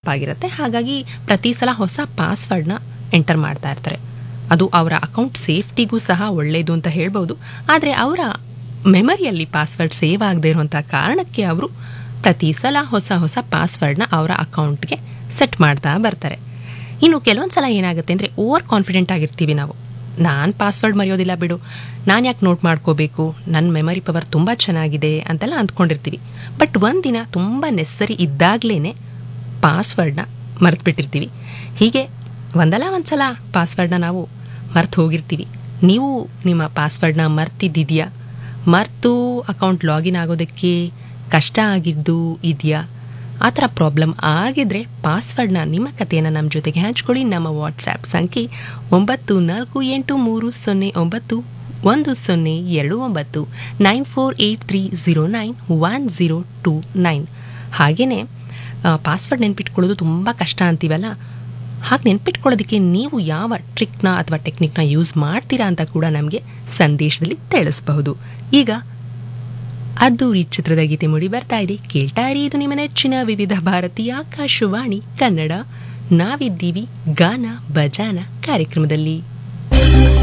ತಪ್ಪಾಗಿರುತ್ತೆ ಹಾಗಾಗಿ ಪ್ರತಿ ಸಲ ಹೊಸ ಪಾಸ್ವರ್ಡ್ನ ಎಂಟರ್ ಮಾಡ್ತಾ ಇರ್ತಾರೆ ಅದು ಅವರ ಅಕೌಂಟ್ ಸೇಫ್ಟಿಗೂ ಸಹ ಒಳ್ಳೆಯದು ಅಂತ ಹೇಳ್ಬೋದು ಆದರೆ ಅವರ ಮೆಮರಿಯಲ್ಲಿ ಪಾಸ್ವರ್ಡ್ ಸೇವ್ ಆಗದೆ ಇರುವಂಥ ಕಾರಣಕ್ಕೆ ಅವರು ಪ್ರತಿ ಸಲ ಹೊಸ ಹೊಸ ಪಾಸ್ವರ್ಡ್ನ ಅವರ ಅಕೌಂಟ್ಗೆ ಸೆಟ್ ಮಾಡ್ತಾ ಬರ್ತಾರೆ ಇನ್ನು ಕೆಲವೊಂದು ಸಲ ಏನಾಗುತ್ತೆ ಅಂದರೆ ಓವರ್ ಕಾನ್ಫಿಡೆಂಟ್ ಆಗಿರ್ತೀವಿ ನಾವು ನಾನು ಪಾಸ್ವರ್ಡ್ ಮರೆಯೋದಿಲ್ಲ ಬಿಡು ನಾನು ಯಾಕೆ ನೋಟ್ ಮಾಡ್ಕೋಬೇಕು ನನ್ನ ಮೆಮರಿ ಪವರ್ ತುಂಬ ಚೆನ್ನಾಗಿದೆ ಅಂತೆಲ್ಲ ಅಂದ್ಕೊಂಡಿರ್ತೀವಿ ಬಟ್ ಒಂದಿನ ತುಂಬ ನೆಸ್ಸರಿ ಇದ್ದಾಗಲೇ ಪಾಸ್ವರ್ಡ್ನ ಮರೆತುಬಿಟ್ಟಿರ್ತೀವಿ ಹೀಗೆ ಒಂದಲ್ಲ ಒಂದು ಸಲ ಪಾಸ್ವರ್ಡ್ನ ನಾವು ಮರ್ತು ಹೋಗಿರ್ತೀವಿ ನೀವು ನಿಮ್ಮ ಪಾಸ್ವರ್ಡ್ನ ಮರ್ತಿದ್ದಿದೆಯಾ ಮರ್ತು ಅಕೌಂಟ್ ಲಾಗಿನ್ ಆಗೋದಕ್ಕೆ ಕಷ್ಟ ಆಗಿದ್ದು ಇದೆಯಾ ಆ ಥರ ಪ್ರಾಬ್ಲಮ್ ಆಗಿದ್ರೆ ಪಾಸ್ವರ್ಡ್ನ ನಿಮ್ಮ ಕಥೆಯನ್ನು ನಮ್ಮ ಜೊತೆಗೆ ಹಂಚ್ಕೊಳ್ಳಿ ನಮ್ಮ ವಾಟ್ಸ್ಯಾಪ್ ಸಂಖ್ಯೆ ಒಂಬತ್ತು ನಾಲ್ಕು ಎಂಟು ಮೂರು ಸೊನ್ನೆ ಒಂಬತ್ತು ಒಂದು ಸೊನ್ನೆ ಎರಡು ಒಂಬತ್ತು nine four eight three zero nine one zero two nine ಹಾಗೆಯೇ ಪಾಸ್ವರ್ಡ್ ನೆನ್ಪಿಟ್ಕೊಳ್ಳೋದು ತುಂಬ ಕಷ್ಟ ಅಂತೀವಲ್ಲ ಹಾಗೆ ನೆನ್ಪಿಟ್ಕೊಳ್ಳೋದಕ್ಕೆ ನೀವು ಯಾವ ಟ್ರಿಕ್ನ ಅಥವಾ ಟೆಕ್ನಿಕ್ನ ಯೂಸ್ ಮಾಡ್ತೀರಾ ಅಂತ ಕೂಡ ನಮಗೆ ಸಂದೇಶದಲ್ಲಿ ತಿಳಿಸಬಹುದು ಈಗ ಅದ್ದೂರಿ ಚಿತ್ರದ ಗೀತೆ ಮೂಡಿ ಬರ್ತಾ ಇದೆ ಕೇಳ್ತಾ ಇರಿ ಇದು ನಿಮ್ಮ ನೆಚ್ಚಿನ ವಿವಿಧ ಭಾರತೀಯ ಆಕಾಶವಾಣಿ ಕನ್ನಡ ನಾವಿದ್ದೀವಿ ಗಾನ ಬಜಾನ ಕಾರ್ಯಕ್ರಮದಲ್ಲಿ